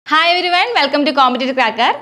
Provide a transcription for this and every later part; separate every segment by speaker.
Speaker 1: hi everyone welcome to competitive cracker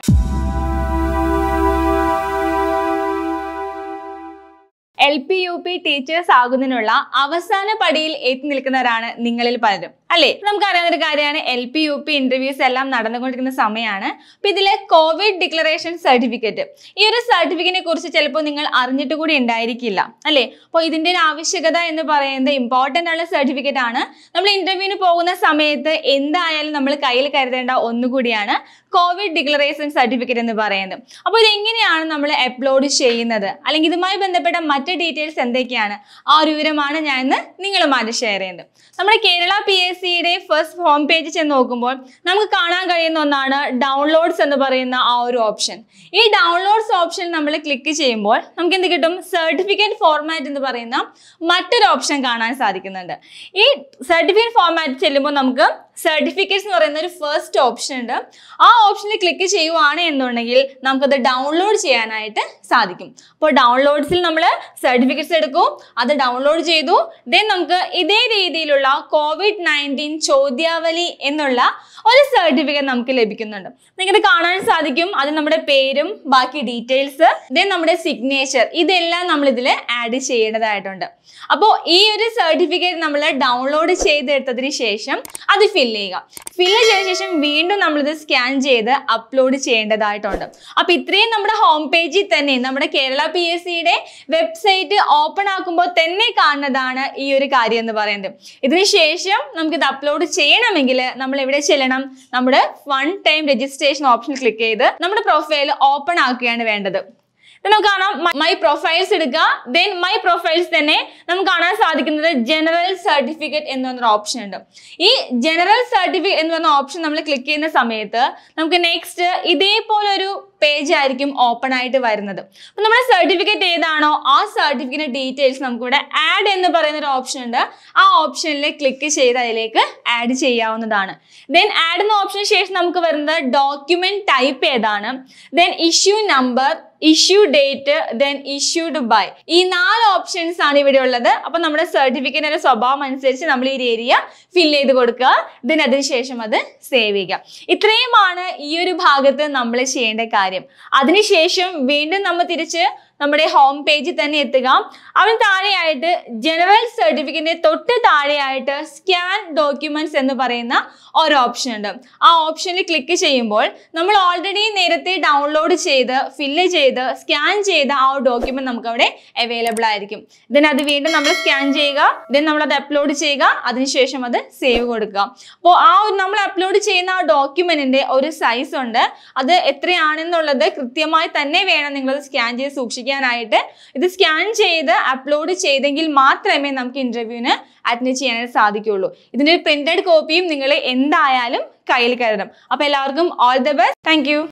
Speaker 1: L P U P teachers ആകുന്നതിനുള്ള അവസാന പടിയിൽ എത്തി നിൽക്കുന്നവരാണ് നിങ്ങളിൽ പലരും അല്ലേ നമുക്കറിയാവുന്ന ഒരു കാര്യമാണ് L P U P interviews എല്ലാം നടന്നുകൊണ്ടിരിക്കുന്ന സമയമാണ് അപ്പൊ ഇതിലെ കോവിഡ് ഡിക്ലറേഷൻ സർട്ടിഫിക്കറ്റ് ഈ ഒരു സർട്ടിഫിക്കറ്റിനെ കുറിച്ച് ചിലപ്പോൾ നിങ്ങൾ അറിഞ്ഞിട്ട് കൂടി ഉണ്ടായിരിക്കില്ല അല്ലേ അപ്പോൾ ഇതിന്റെ ഒരു ആവശ്യകത എന്ന് പറയുന്നത് ഇമ്പോർട്ടൻ്റ് ഉള്ള സർട്ടിഫിക്കറ്റ് ആണ് നമ്മൾ ഇന്റർവ്യൂവിന് പോകുന്ന സമയത്ത് എന്തായാലും നമ്മൾ കയ്യിൽ കരുതേണ്ട ഒന്നുകൂടിയാണ് കോവിഡ് ഡിക്ലറേഷൻ സർട്ടിഫിക്കറ്റ് എന്ന് പറയുന്നത് അപ്പോൾ ഇത് എങ്ങനെയാണ് നമ്മൾ അപ്ലോഡ് ചെയ്യുന്നത് അല്ലെങ്കിൽ ഇതുമായി ബന്ധപ്പെട്ട മറ്റ് ഡീറ്റെയിൽസ് എന്തൊക്കെയാണ് ആ ഒരു വിവരമാണ് ഞാൻ ഇന്ന് നിങ്ങളുമായിട്ട് ഷെയർ ചെയ്യുന്നത് നമ്മുടെ കേരള പി എസ് സിയുടെ ഫസ്റ്റ് ഹോം പേജ് ചെന്ന് നോക്കുമ്പോൾ നമുക്ക് കാണാൻ കഴിയുന്ന ഒന്നാണ് ഡൗൺലോഡ്സ് എന്ന് പറയുന്ന ആ ഒരു ഓപ്ഷൻ ഈ ഡൗൺലോഡ്സ് ഓപ്ഷൻ നമ്മൾ ക്ലിക്ക് ചെയ്യുമ്പോൾ നമുക്ക് എന്ത് കിട്ടും സർട്ടിഫിക്കറ്റ് ഫോർമാറ്റ് എന്ന് പറയുന്ന മറ്റൊരു ഓപ്ഷൻ കാണാൻ സാധിക്കുന്നുണ്ട് ഈ സർട്ടിഫിക്കറ്റ് ഫോർമാറ്റ് ചെല്ലുമ്പോൾ നമുക്ക് സർട്ടിഫിക്കറ്റ്സ് എന്ന് പറയുന്ന ഒരു ഫസ്റ്റ് ഓപ്ഷൻ ഉണ്ട് ആ ഓപ്ഷനിൽ ക്ലിക്ക് ചെയ്യുവാണ് എന്നുണ്ടെങ്കിൽ നമുക്കത് ഡൗൺലോഡ് ചെയ്യാനായിട്ട് സാധിക്കും അപ്പോൾ ഡൗൺലോഡ്സിൽ നമ്മൾ സർട്ടിഫിക്കറ്റ്സ് എടുക്കും അത് ഡൗൺലോഡ് ചെയ്തു ദെൻ നമുക്ക് ഇതേ രീതിയിലുള്ള കോവിഡ് നയൻറ്റീൻ ചോദ്യാവലി എന്നുള്ള ഒരു സർട്ടിഫിക്കറ്റ് നമുക്ക് ലഭിക്കുന്നുണ്ട് നിങ്ങൾക്ക് കാണാൻ സാധിക്കും അത് നമ്മുടെ പേരും ബാക്കി ഡീറ്റെയിൽസ് ദെൻ നമ്മുടെ സിഗ്നേച്ചർ ഇതെല്ലാം നമ്മൾ ഇതിൽ ആഡ് ചെയ്യേണ്ടതായിട്ടുണ്ട് അപ്പോൾ ഈ ഒരു സർട്ടിഫിക്കറ്റ് നമ്മൾ ഡൗൺലോഡ് ചെയ്തെടുത്തതിന് ശേഷം അത് ഫില്ല് ചെയ്യുക ഫില്ല് ചെയ്ത ശേഷം വീണ്ടും നമ്മളിത് സ്കാൻ ചെയ്ത് അപ്ലോഡ് ചെയ്യേണ്ടതായിട്ടുണ്ട് അപ്പോൾ ഇത്രയും നമ്മുടെ ഹോം പേജിൽ തന്നെ നമ്മുടെ കേരള പി എസ് സിയുടെ വെബ്സൈറ്റ് ഓപ്പൺ ആക്കുമ്പോൾ തന്നെ കാണുന്നതാണ് ഈ ഒരു കാര്യം എന്ന് പറയുന്നത് ഇതിന് ശേഷം നമുക്കിത് അപ്ലോഡ് ചെയ്യണമെങ്കിൽ നമ്മൾ എവിടെ ചെല്ലണം നമ്മുടെ one time registration option click ചെയ്ത് നമ്മുടെ പ്രൊഫൈൽ ഓപ്പൺ ആക്കുകയാണ് വേണ്ടത് ഇത് നമുക്ക് കാണാം മൈ പ്രൊഫൈൽസ് എടുക്കുക ദെൻ മൈ പ്രൊഫൈൽസ് തന്നെ നമുക്ക് കാണാൻ സാധിക്കുന്നത് ജനറൽ സർട്ടിഫിക്കറ്റ് എന്ന് പറഞ്ഞൊരു ഓപ്ഷൻ ഉണ്ട് ഈ ജനറൽ സർട്ടിഫിക്കറ്റ് എന്ന് പറഞ്ഞ ഓപ്ഷൻ നമ്മൾ ക്ലിക്ക് ചെയ്യുന്ന സമയത്ത് നമുക്ക് നെക്സ്റ്റ് ഇതേപോലെ ഒരു പേജ് ആയിരിക്കും ഓപ്പൺ ആയിട്ട് വരുന്നത് അപ്പൊ നമ്മുടെ സർട്ടിഫിക്കറ്റ് ഏതാണോ ആ സർട്ടിഫിക്കറ്റ് ഡീറ്റെയിൽസ് നമുക്കിവിടെ ആഡ് എന്ന് പറയുന്ന ഒരു ഓപ്ഷൻ ഉണ്ട് ആ ഓപ്ഷനിൽ ക്ലിക്ക് ചെയ്ത് അതിലേക്ക് ആഡ് ചെയ്യാവുന്നതാണ് ദെൻ ആഡ് എന്ന ഓപ്ഷന് ശേഷം നമുക്ക് വരുന്നത് ഡോക്യുമെന്റ് ടൈപ്പ് ഏതാണ് then issue number issue date then issued by ഈ നാല് ഓപ്ഷൻസ് ആണ് ഇവിടെ ഉള്ളത് അപ്പൊ നമ്മുടെ സർട്ടിഫിക്കറ്റിന്റെ സ്വഭാവം അനുസരിച്ച് നമ്മൾ ഈ ഏരിയ ഫിൽ ചെയ്ത് കൊടുക്കുക ദെൻ അതിനുശേഷം അത് സേവ് ചെയ്യുക ഇത്രയുമാണ് ഈ ഒരു ഭാഗത്ത് നമ്മൾ ചെയ്യേണ്ട കാര്യം അതിനുശേഷം വീണ്ടും നമ്മൾ തിരിച്ച് നമ്മുടെ ഹോം പേജിൽ തന്നെ എത്തുക അതിന് താഴെയായിട്ട് ജനറൽ സർട്ടിഫിക്കറ്റിന്റെ തൊട്ട് താഴെയായിട്ട് സ്കാൻ ഡോക്യുമെന്റ്സ് എന്ന് പറയുന്ന ഒരു ഓപ്ഷൻ ഉണ്ട് ആ ഓപ്ഷനിൽ ക്ലിക്ക് ചെയ്യുമ്പോൾ നമ്മൾ ഓൾറെഡി നേരത്തെ ഡൗൺലോഡ് ചെയ്ത് ഫില്ല് ചെയ്ത് സ്കാൻ ചെയ്ത ആ ഒരു ഡോക്യുമെന്റ് നമുക്ക് അവിടെ അവൈലബിൾ ആയിരിക്കും ദെൻ അത് വീണ്ടും നമ്മൾ സ്കാൻ ചെയ്യുക ദെൻ നമ്മൾ അത് അപ്ലോഡ് ചെയ്യുക അതിനുശേഷം അത് സേവ് കൊടുക്കുക അപ്പോൾ ആ ഒരു നമ്മൾ അപ്ലോഡ് ചെയ്യുന്ന ആ ഡോക്യുമെന്റിന്റെ ഒരു സൈസ് ഉണ്ട് അത് എത്രയാണെന്നുള്ളത് കൃത്യമായി തന്നെ വേണം നിങ്ങൾ സ്കാൻ ചെയ്ത് സൂക്ഷിക്കാനായിട്ട് ഇത് സ്കാൻ ചെയ്ത് അപ്ലോഡ് ചെയ്തെങ്കിൽ മാത്രമേ നമുക്ക് ഇന്റർവ്യൂവിന് അറ്റൻഡ് ചെയ്യാനായിട്ട് സാധിക്കുകയുള്ളൂ ഇതിന്റെ ഒരു പ്രിന്റഡ് കോപ്പിയും നിങ്ങൾ എന്തായാലും കയ്യിൽ കരുതണം അപ്പൊ എല്ലാവർക്കും ഓൾ ദ ബെസ്റ്റ് താങ്ക്